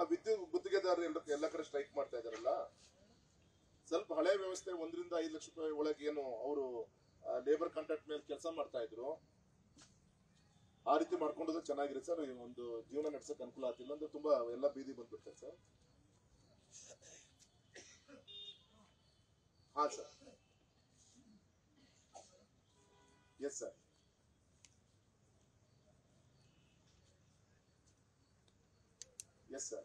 ವಿದ್ಯುತ್ ಗುತ್ತಿಗೆದಾರರು ಎಲ್ಲ ಎಲ್ಲ ಕಡೆ ಸ್ಟ್ರೈಕ್ ಮಾಡ್ತಾ ಇದಾರಲ್ಲ ಸ್ವಲ್ಪ ಹಳೆ ವ್ಯವಸ್ಥೆ ಒಂದರಿಂದ ಐದು ಲಕ್ಷ ರೂಪಾಯಿ ಒಳಗೆ ಏನು ಅವರು ಲೇಬರ್ ಕಾಂಟ್ರಾಕ್ಟ್ ಮೇಲೆ ಕೆಲಸ ಮಾಡ್ತಾ ಇದ್ರು ಆ ರೀತಿ ಮಾಡ್ಕೊಂಡ್ರೆ ಚೆನ್ನಾಗಿರುತ್ತೆ ಸರ್ ಒಂದು ಜೀವನ ನಡೆಸಕ್ ಅನುಕೂಲ ಆಗ್ತಿಲ್ಲ ಅಂದ್ರೆ ತುಂಬಾ ಎಲ್ಲ ಬೀದಿ ಬಂದ್ಬಿಡ್ತಾರೆ ಸರ್ ಹಾ sir yes sir yes sir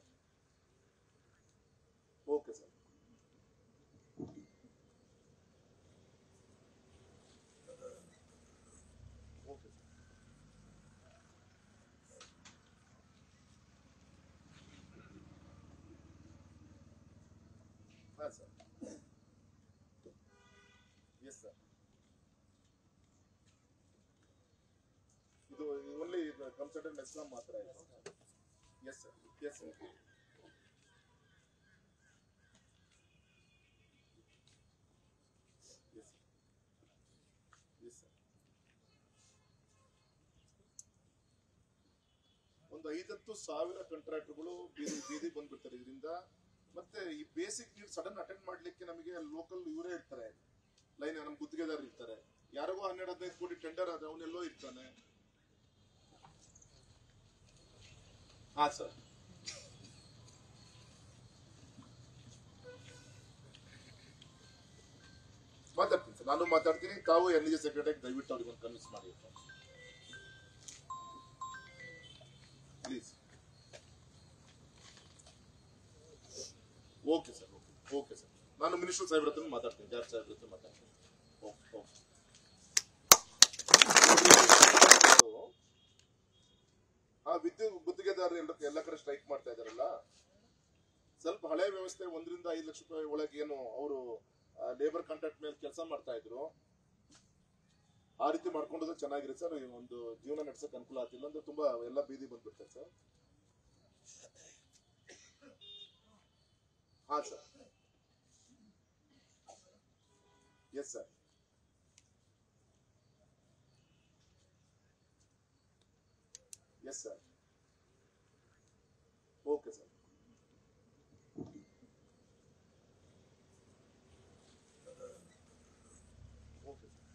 okay sir okay sir ಹಾಂ ಸರ್ ಎಸ್ ಸರ್ ಇದು ಓನ್ಲಿ ಕನ್ಸಲ್ಟೆಂಟ್ ಇಸ್ಲಾಂ ಮಾತ್ರ ಇದೆ yes sir yes sir yes yes sir ಒಂದು ಐದತ್ತು ಸಾವಿರ ಕಾಂಟ್ರಾಕ್ಟ್ಗಳು ಬೀದಿ ಬೀದಿ ಬಂದ್ಬಿಡ್ತಾರೆ ಇದರಿಂದ ಮತ್ತೆ ಈ ಬೇಸಿಕ್ ನೀಡ್ ಸಡನ್ ಅಟೆಂಡ್ ಮಾಡ್ಲಿಕ್ಕೆ ನಮಗೆ ಲೋಕಲ್ ಇವರೇ ಇರ್ತಾರೆ ಲೈನ್ ನಮ್ ಗುತ್ತಿಗೆದಾರ ಇರ್ತಾರೆ ಯಾರಿಗೋ ಹನ್ನೆರಡು ಹದಿನೈದು ಕೋಟಿ ಟೆಂಡರ್ ಆದ್ರೆ ಅವನೆಲ್ಲೋ ಇರ್ತಾನೆ ಹಾ ಸರ್ ಮಾತಾಡ್ತೀನಿ ಸರ್ ನಾನು ಮಾತಾಡ್ತೀನಿ ತಾವು ಎನ್ ಜಿ ಸೆಕ್ರೆಟರಿ ದಯವಿಟ್ಟು ಅವ್ರಿಗೆ ಒಂದು ಕನ್ವಿನ್ಸ್ ಮಾಡಿ please okay sir okay okay sir ನಾನು ಮಿನಿಸ್ಟರ್ ಸಾಹೇಬ್ರ ಹತ್ರ ಮಾತಾಡ್ತೀನಿ ಜಾರ್ ಸಾಹೇಬ್ರ ಹತ್ರ ಮಾತಾಡ್ತೀನಿ ಓಕೆ ಓಕೆ ಆ ವಿದ್ಯುತ್ ಗುತ್ತಿಗೆದಾರರು ಎಲ್ಲ ಎಲ್ಲ ಕಡೆ ಸ್ಟ್ರೈಕ್ ಮಾಡ್ತಾ ಇದಾರಲ್ಲ ಸ್ವಲ್ಪ ಹಳೆ ವ್ಯವಸ್ಥೆ ಒಂದರಿಂದ ಐದು ಲಕ್ಷ ರೂಪಾಯಿ ಒಳಗೆ ಏನು ಅವರು ಲೇಬರ್ ಕಾಂಟ್ರಾಕ್ಟ್ ಮೇಲೆ ಕೆಲಸ ಮಾಡ್ತಾ ಇದ್ರು ಆ ರೀತಿ ಮಾಡ್ಕೊಂಡ್ರೆ ಚೆನ್ನಾಗಿರುತ್ತೆ ಸರ್ ಒಂದು ಜೀವನ ನಡೆಸಕ್ ಅನುಕೂಲ ಆಗ್ತಿಲ್ಲ ಅಂದ್ರೆ ತುಂಬಾ ಎಲ್ಲ ಬೀದಿ ಬಂದ್ಬಿಡ್ತಾರೆ ಸರ್ ಹಾ sir yes sir yes sir okay sir okay sir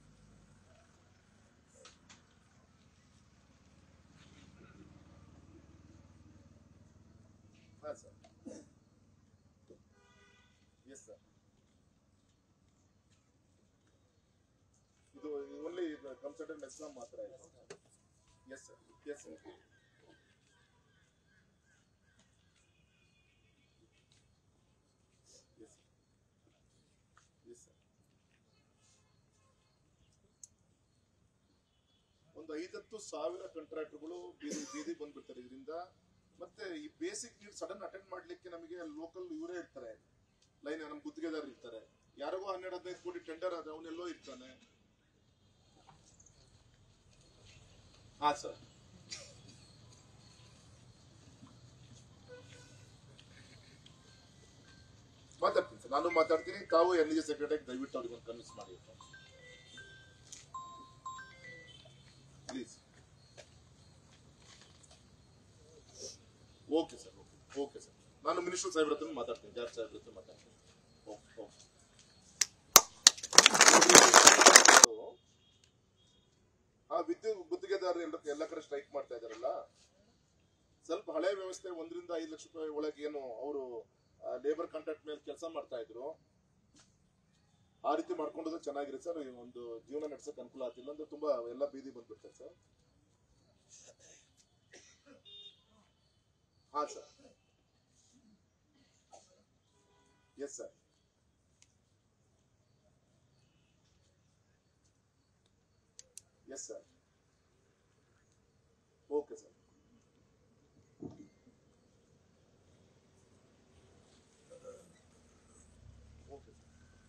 ಹಾ ಸರ್ ಎಸ್ ಸರ್ ಇದು ಓನ್ಲಿ ಕನ್ಸಲ್ಟೆಂಟ್ ಇಸ್ಲಾಂ ಮಾತ್ರ ಇದೆ yes sir yes sir yes yes sir ಒಂದು ಐದತ್ತು ಸಾವಿರ ಕಾಂಟ್ರಾಕ್ಟ್ಗಳು ಬೀದಿ ಬೀದಿ ಬಂದ್ಬಿಡ್ತಾರೆ ಇದರಿಂದ ಮತ್ತೆ ಈ ಬೇಸಿಕ್ ನೀಡ್ ಸಡನ್ ಅಟೆಂಡ್ ಮಾಡ್ಲಿಕ್ಕೆ ನಮಗೆ ಲೋಕಲ್ ಇವರೇ ಇರ್ತಾರೆ ಲೈನ್ ನಮ್ ಗುತ್ತಿಗೆದಾರ ಇರ್ತಾರೆ ಯಾರಿಗೋ ಹನ್ನೆರಡು ಹದಿನೈದು ಕೋಟಿ ಟೆಂಡರ್ ಆದ್ರೆ ಅವನೆಲ್ಲೋ ಇರ್ತಾನೆ ಹಾ ಸರ್ ಮಾತಾಡ್ತೀನಿ ಸರ್ ನಾನು ಮಾತಾಡ್ತೀನಿ ತಾವು ಎನ್ ಜಿ ಸೆಕ್ರೆಟರಿ ದಯವಿಟ್ಟು ಅವ್ರಿಗೆ ಒಂದು ಕನ್ವಿನ್ಸ್ ಮಾಡಿ please okay sir okay okay sir ನಾನು ಮಿನಿಸ್ಟರ್ ಸಾಹೇಬ್ರ ಹತ್ರ ಮಾತಾಡ್ತೀನಿ ಜಾರ್ ಸಾಹೇಬ್ರ ಹತ್ರ ಮಾತಾಡ್ತೀನಿ ಓಕೆ ಓಕೆ ಆ ವಿದ್ಯುತ್ ಗುತ್ತಿಗೆದಾರರು ಎಲ್ಲ ಎಲ್ಲ ಕಡೆ ಸ್ಟ್ರೈಕ್ ಮಾಡ್ತಾ ಇದಾರಲ್ಲ ಸ್ವಲ್ಪ ಹಳೆ ವ್ಯವಸ್ಥೆ ಒಂದರಿಂದ ಐದು ಲಕ್ಷ ರೂಪಾಯಿ ಒಳಗೆ ಏನು ಅವರು ಲೇಬರ್ ಕಾಂಟ್ರಾಕ್ಟ್ ಮೇಲೆ ಕೆಲಸ ಮಾಡ್ತಾ ಇದ್ರು ಆ ರೀತಿ ಮಾಡ್ಕೊಂಡ್ರೆ ಚೆನ್ನಾಗಿರುತ್ತೆ ಸರ್ ಒಂದು ಜೀವನ ನಡೆಸಕ್ ಅನುಕೂಲ ಆಗ್ತಿಲ್ಲ ಅಂದ್ರೆ ತುಂಬಾ ಎಲ್ಲ ಬೀದಿ ಬಂದ್ಬಿಡ್ತಾರೆ ಸರ್ ಹಾ sir yes sir yes sir okay sir okay sir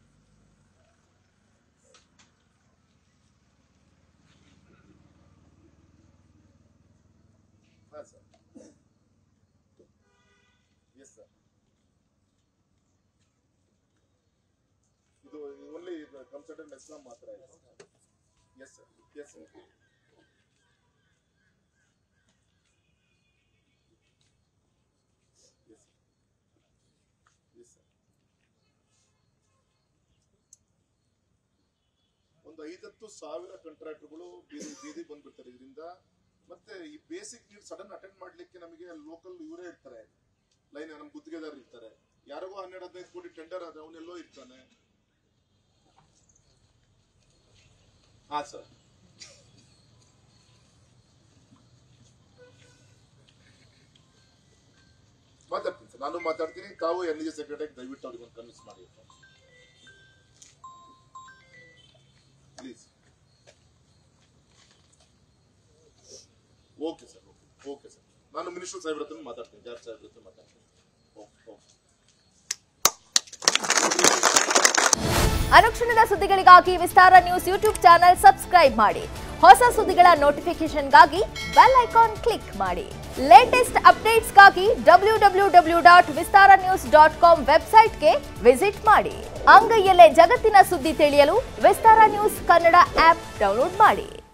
ಹಾ ಸರ್ ಎಸ್ ಸರ್ ಇದು ಓನ್ಲಿ ಕನ್ಸಲ್ಟೆಂಟ್ ಇಸ್ಲಾಂ ಮಾತ್ರ ಇದೆ ಎಸ್ ಸರ್ ಎಸ್ ಸರ್ ಒಂದು ಐದತ್ತು ಸಾವಿರ ಕಾಂಟ್ರಾಕ್ಟರ್ಗಳು ಬೀದಿ ಬೀದಿ ಬಂದ್ಬಿಡ್ತಾರೆ ಇದರಿಂದ ಮತ್ತೆ ಈ ಬೇಸಿಕ್ ನೀಡ್ ಸಡನ್ ಅಟೆಂಡ್ ಮಾಡ್ಲಿಕ್ಕೆ ನಮಗೆ ಲೋಕಲ್ ಇವರೇ ಇರ್ತಾರೆ ಲೈನ್ ನಮ್ ಗುತ್ತಿಗೆದಾರರು ಇರ್ತಾರೆ ಯಾರಿಗೋ ಹನ್ನೆರಡು ಹದಿನೈದು ಕೋಟಿ ಟೆಂಡರ್ ಆದ್ರೆ ಅವನೆಲ್ಲೋ ಇರ್ತಾನೆ ಹಾ ಸರ್ ಮಾತಾಡ್ತೀನಿ ಸರ್ ನಾನು ಮಾತಾಡ್ತೀನಿ ತಾವು ಎನ್ ಜಿ ಸೆಕ್ರೆಟರಿ ದಯವಿಟ್ಟು ಅವ್ರಿಗೆ ಒಂದು ಕನ್ವಿನ್ಸ್ ಮಾಡಿ please okay sir okay okay sir ನಾನು ಮಿನಿಸ್ಟರ್ ಸಾಹೇಬ್ರ ಹತ್ರ ಮಾತಾಡ್ತೀನಿ ಜಾರ್ ಸಾಹೇಬ್ರ ಹತ್ರ ಮಾತಾಡ್ತೀನಿ ಓಕೆ ಓಕೆ ಅನುಕ್ಷಣದ ಸುದ್ದಿಗಳಿಗಾಗಿ Vistara news YouTube channel subscribe ಮಾಡಿ ಹೊಸ ಸುದ್ದಿಗಳ ನೋಟಿಫಿಕೇಶನ್ಗಾಗಿ ಬೆಲ್ ಐಕಾನ್ ಕ್ಲಿಕ್ ಮಾಡಿ ಲೇಟೆಸ್ಟ್ ಅಪ್ಡೇಟ್ಸ್ಗಾಗಿ W W W dot Vistara news dot com ವೆಬ್ಸೈಟ್ಗೆ ವಿಸಿಟ್ ಮಾಡಿ ಅಂಗೈಯಲ್ಲೇ ಜಗತ್ತಿನ ಸುದ್ದಿ ತಿಳಿಯಲು Vistara news Kannada app download ಮಾಡಿ